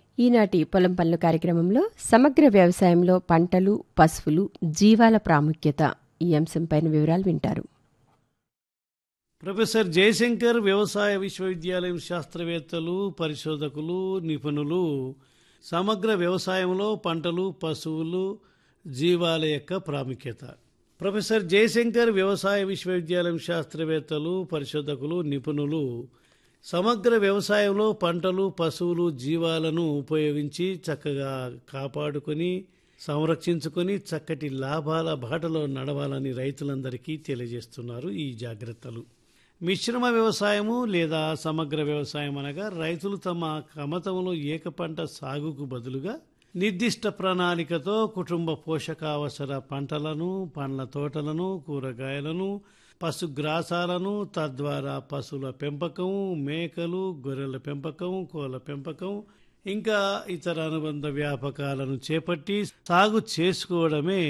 ఈనాటి పొలం పనులు కార్యక్రమంలో సమగ్ర వ్యవసాయంలో పంటలు పశువులు జీవాల ప్రాముఖ్యత ఈ అంశంపైన వివరాలు వింటారు ప్రొఫెసర్ జయశంకర్ వ్యవసాయ విశ్వవిద్యాలయం శాస్త్రవేత్తలు పరిశోధకులు నిపుణులు సమగ్ర వ్యవసాయంలో పంటలు పశువులు జీవాల యొక్క ప్రాముఖ్యత ప్రొఫెసర్ జయశంకర్ వ్యవసాయ విశ్వవిద్యాలయం శాస్త్రవేత్తలు పరిశోధకులు నిపుణులు సమగ్ర వ్యవసాయంలో పంటలు పశువులు జీవాలను ఉపయోగించి చక్కగా కాపాడుకొని సంరక్షించుకొని చక్కటి లాభాల బాటలో నడవాలని రైతులందరికీ తెలియజేస్తున్నారు ఈ జాగ్రత్తలు మిశ్రమ వ్యవసాయము లేదా సమగ్ర వ్యవసాయం అనగా రైతులు తమ కమతంలో ఏక పంట సాగుకు బదులుగా నిర్దిష్ట ప్రణాళికతో కుటుంబ పోషకావసర పంటలను పండ్ల తోటలను కూరగాయలను పశుగ్రాసాలను తద్వారా పశువుల పెంపకం మేకలు గొర్రెల పెంపకం కోళ్ళ పెంపకం ఇంకా ఇతర అనుబంధ వ్యాపకాలను చేపట్టి సాగు చేసుకోవడమే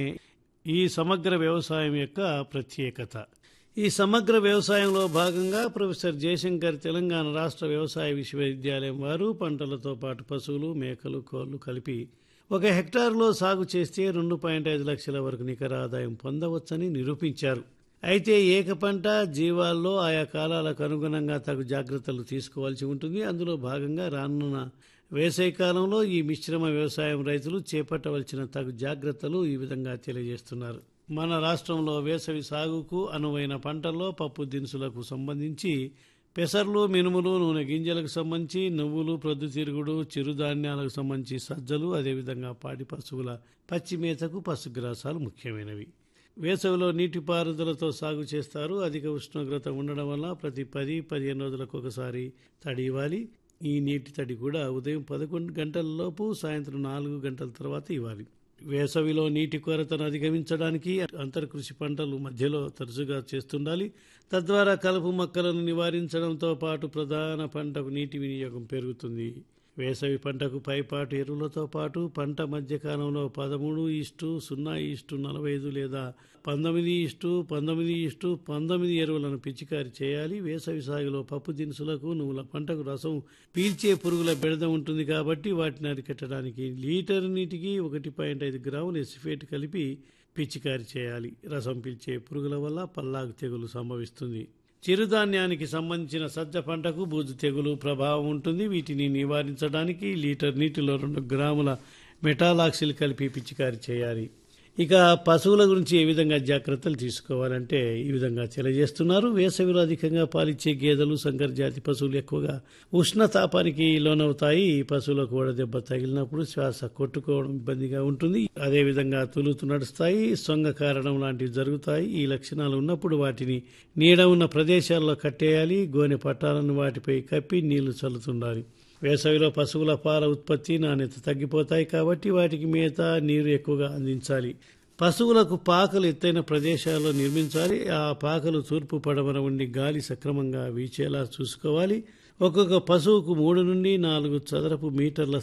ఈ సమగ్ర వ్యవసాయం యొక్క ప్రత్యేకత ఈ సమగ్ర వ్యవసాయంలో భాగంగా ప్రొఫెసర్ జయశంకర్ తెలంగాణ రాష్ట్ర వ్యవసాయ విశ్వవిద్యాలయం వారు పంటలతో పాటు పశువులు మేకలు కోళ్లు కలిపి ఒక హెక్టార్లో సాగు చేస్తే రెండు పాయింట్ ఐదు లక్షల వరకు నికర ఆదాయం పొందవచ్చని నిరూపించారు అయితే ఏక పంట జీవాల్లో ఆయా కాలాలకు అనుగుణంగా తగు జాగ్రత్తలు తీసుకోవాల్సి ఉంటుంది అందులో భాగంగా రానున్న వేసవి కాలంలో ఈ మిశ్రమ వ్యవసాయం రైతులు చేపట్టవలసిన తగు జాగ్రత్తలు ఈ విధంగా తెలియజేస్తున్నారు మన రాష్ట్రంలో వేసవి సాగుకు అనువైన పంటల్లో పప్పు దినుసులకు సంబంధించి పెసర్లు మినుములు నూనె గింజలకు సంబంధించి నువ్వులు ప్రొద్దుతిరుగుడు చిరుధాన్యాలకు సంబంధించి సజ్జలు అదేవిధంగా పాడి పశువుల పచ్చి మేతకు పశుగ్రాసాలు ముఖ్యమైనవి వేసవిలో నీటిపారుదలతో సాగు చేస్తారు అధిక ఉష్ణోగ్రత ఉండడం వల్ల ప్రతి పది పదిహేను రోజులకు ఒకసారి తడి ఇవ్వాలి ఈ నీటి తడి కూడా ఉదయం పదకొండు గంటల లోపు సాయంత్రం నాలుగు గంటల తర్వాత ఇవ్వాలి వేసవిలో నీటి కొరతను అధిగమించడానికి అంతర్కృషి పంటలు మధ్యలో తరచుగా చేస్తుండాలి తద్వారా కలుపు మొక్కలను నివారించడంతో పాటు ప్రధాన పంటకు నీటి వినియోగం పెరుగుతుంది వేసవి పంటకు పైపాటు ఎరువులతో పాటు పంట మధ్యకాలంలో పదమూడు ఇష్టు సున్నా ఇష్టు నలభై ఐదు లేదా పంతొమ్మిది ఇష్టు పంతొమ్మిది ఇష్టు పంతొమ్మిది ఎరువులను పిచికారి చేయాలి వేసవి సాగులో పప్పు దినుసులకు నువ్వుల పంటకు రసం పీల్చే పురుగుల బెడద ఉంటుంది కాబట్టి వాటిని అరికట్టడానికి లీటర్ నీటికి ఒకటి పాయింట్ ఐదు గ్రాములు ఎసిఫేట్ కలిపి పిచికారి చేయాలి రసం పీల్చే పురుగుల వల్ల పల్లాకు తెగులు సంభవిస్తుంది చిరుధాన్యానికి సంబంధించిన సజ్జ పంటకు బూజు తెగులు ప్రభావం ఉంటుంది వీటిని నివారించడానికి లీటర్ నీటిలో రెండు గ్రాముల మెటాలాక్సిల్ కలిపి పిచికారి చేయాలి ఇక పశువుల గురించి ఏ విధంగా జాగ్రత్తలు తీసుకోవాలంటే ఈ విధంగా తెలియజేస్తున్నారు వేసవిలో అధికంగా పాలిచ్చే గేదెలు సంకర జాతి పశువులు ఎక్కువగా ఉష్ణతాపానికి లోనవుతాయి పశువులకు కూడా దెబ్బ తగిలినప్పుడు శ్వాస కొట్టుకోవడం ఇబ్బందిగా ఉంటుంది అదేవిధంగా తులుతు నడుస్తాయి సొంగ కారణం లాంటివి జరుగుతాయి ఈ లక్షణాలు ఉన్నప్పుడు వాటిని నీడ ఉన్న ప్రదేశాల్లో కట్టేయాలి గోనె పట్టాలను వాటిపై కప్పి నీళ్లు చల్లుతుండాలి వేసవిలో పశువుల పాల ఉత్పత్తి నాణ్యత తగ్గిపోతాయి కాబట్టి వాటికి మేత నీరు ఎక్కువగా అందించాలి పశువులకు పాకలు ఎత్తైన ప్రదేశాల్లో నిర్మించాలి ఆ పాకలు తూర్పు పడమర ఉండి గాలి సక్రమంగా వీచేలా చూసుకోవాలి ఒక్కొక్క పశువుకు మూడు నుండి నాలుగు చదరపు మీటర్ల